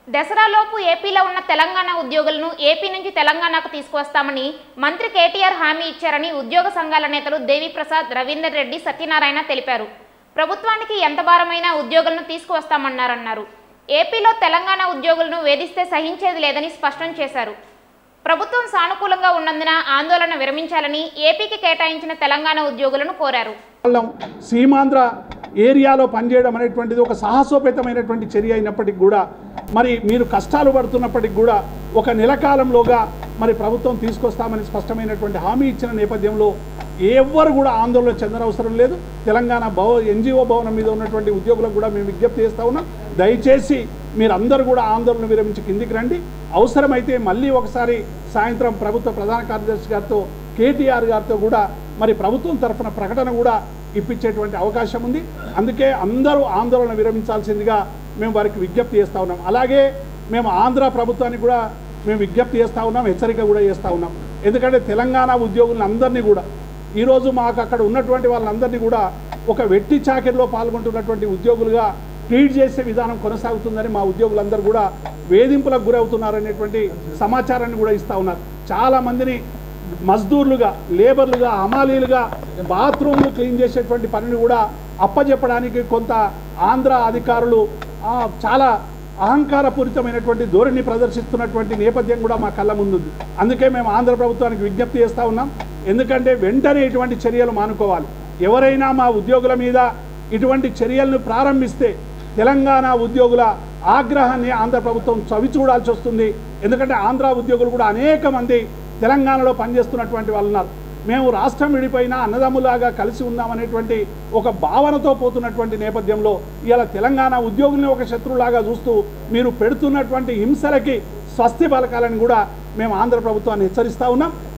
దసరాలోపు ఏపీలో ఉన్న తెలంగాణ ఉద్యోగులను ఏపీ నుంచి తెలంగాణకు తీసుకువస్తామని మంత్రి కేటీఆర్ హామీ ఇచ్చారని ఉద్యోగ సంఘాల నేతలు దేవిప్రసాద్ రవీందర్ రెడ్డి సత్యనారాయణ తెలిపారు ప్రభుత్వానికి ఎంత భారమైనా ఉద్యోగులను తీసుకువస్తామన్నారన్నారు ఏపీలో తెలంగాణ ఉద్యోగులను వేధిస్తే సహించేది లేదని స్పష్టం చేశారు ప్రభుత్వం సానుకూలంగా ఉన్నందున ఆందోళన విరమించాలని ఏపీకి కేటాయించిన తెలంగాణ ఉద్యోగులను కోరారు వాళ్ళం సీమాంధ్ర ఏరియాలో పనిచేయడం అనేటువంటిది ఒక సాహసోపేతమైనటువంటి చర్య అయినప్పటికీ కూడా మరి మీరు కష్టాలు పడుతున్నప్పటికి కూడా ఒక నెల కాలంలోగా మరి ప్రభుత్వం తీసుకొస్తామని స్పష్టమైనటువంటి హామీ ఇచ్చిన నేపథ్యంలో ఎవ్వరు కూడా ఆందోళన చెందనవసరం లేదు తెలంగాణ భవ ఎన్జిఓ భవనం మీద ఉన్నటువంటి ఉద్యోగులకు కూడా మేము విజ్ఞప్తి చేస్తా ఉన్నాం దయచేసి మీరందరూ కూడా ఆందోళన విరమించి కిందికి రండి అవసరమైతే మళ్ళీ ఒకసారి సాయంత్రం ప్రభుత్వ ప్రధాన కార్యదర్శి గారితో కేటీఆర్ గారితో కూడా మరి ప్రభుత్వం తరఫున ప్రకటన కూడా ఇప్పించేటువంటి అవకాశం ఉంది అందుకే అందరూ ఆందోళన విరమించాల్సిందిగా మేము వారికి విజ్ఞప్తి చేస్తూ ఉన్నాం అలాగే మేము ఆంధ్ర ప్రభుత్వానికి కూడా మేము విజ్ఞప్తి చేస్తూ ఉన్నాం హెచ్చరిక కూడా చేస్తూ ఉన్నాం ఎందుకంటే తెలంగాణ ఉద్యోగులను అందరినీ కూడా ఈరోజు మాకు అక్కడ ఉన్నటువంటి వాళ్ళందరినీ కూడా ఒక వెట్టి చాకిరిలో పాల్గొంటున్నటువంటి ఉద్యోగులుగా ట్రీట్ చేసే విధానం కొనసాగుతుందని మా ఉద్యోగులందరూ కూడా వేధింపులకు గురవుతున్నారనేటువంటి సమాచారాన్ని కూడా ఇస్తూ ఉన్నారు చాలామందిని మజ్దూర్లుగా లేబర్లుగా హమాలీలుగా బాత్రూమ్లు క్లీన్ చేసేటువంటి పనిని కూడా అప్పజెప్పడానికి కొంత ఆంధ్ర అధికారులు ఆ, చాలా అహంకారపూరితమైనటువంటి ధోరణి ప్రదర్శిస్తున్నటువంటి నేపథ్యం కూడా మా కళ్ళ ముందుంది అందుకే మేము ఆంధ్ర ప్రభుత్వానికి విజ్ఞప్తి చేస్తూ ఉన్నాం ఎందుకంటే వెంటనే ఇటువంటి చర్యలు మానుకోవాలి ఎవరైనా మా ఉద్యోగుల మీద ఇటువంటి చర్యలను ప్రారంభిస్తే తెలంగాణ ఉద్యోగుల ఆగ్రహాన్ని ఆంధ్ర ప్రభుత్వం చవి చూడాల్సి వస్తుంది ఎందుకంటే ఆంధ్ర ఉద్యోగులు కూడా అనేక మంది తెలంగాణలో పనిచేస్తున్నటువంటి వాళ్ళు ఉన్నారు మేము రాష్ట్రం విడిపోయినా అన్నదమ్ములాగా కలిసి ఉన్నామనేటువంటి ఒక భావనతో పోతున్నటువంటి నేపథ్యంలో ఇవాళ తెలంగాణ ఉద్యోగుల్ని ఒక శత్రువులాగా చూస్తూ మీరు పెడుతున్నటువంటి హింసలకి స్వస్తి పలకాలని కూడా మేము ఆంధ్ర ప్రభుత్వాన్ని హెచ్చరిస్తూ ఉన్నాం